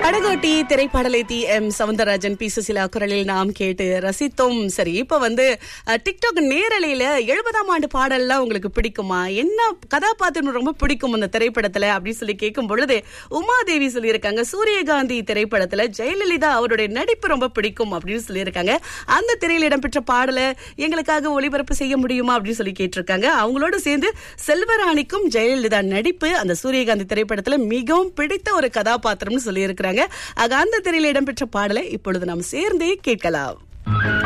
படகோட்டி திரைப்பாடலை டி எம் சவுந்தரராஜன் பி சுசிலா குரலில் நாம் கேட்டு ரசித்தோம் சரி இப்ப வந்து அஹ், டிக்டாக் நேரலையில எழுபதாம் ஆண்டு பாடல்லாம் உங்களுக்கு பிடிக்குமா என்ன கதாபாத்திரம் ரொம்ப பிடிக்கும் அந்த திரைப்படத்துல அப்படின்னு சொல்லி கேட்கும் பொழுது உமாதேவி சொல்லியிருக்காங்க சூரியகாந்தி திரைப்படத்துல ஜெயலலிதா அவருடைய நடிப்பு ரொம்ப பிடிக்கும் அப்படின்னு சொல்லியிருக்காங்க அந்த திரையில் இடம்பெற்ற பாடலை எங்களுக்காக ஒளிபரப்பு செய்ய முடியுமா அப்படின்னு சொல்லி கேட்டிருக்காங்க அவங்களோட சேர்ந்து செல்வராணிக்கும் ஜெயலலிதா நடிப்பு அந்த சூரியகாந்தி திரைப்படத்துல மிகவும் பிடித்த ஒரு கதாபாத்திரம்னு சொல்லி இருக்கிறாங்க ஆக அந்த திரையில இடம்பெற்ற பாடலை இப்பொழுது நாம் சேர்ந்தே கேட்கலாம்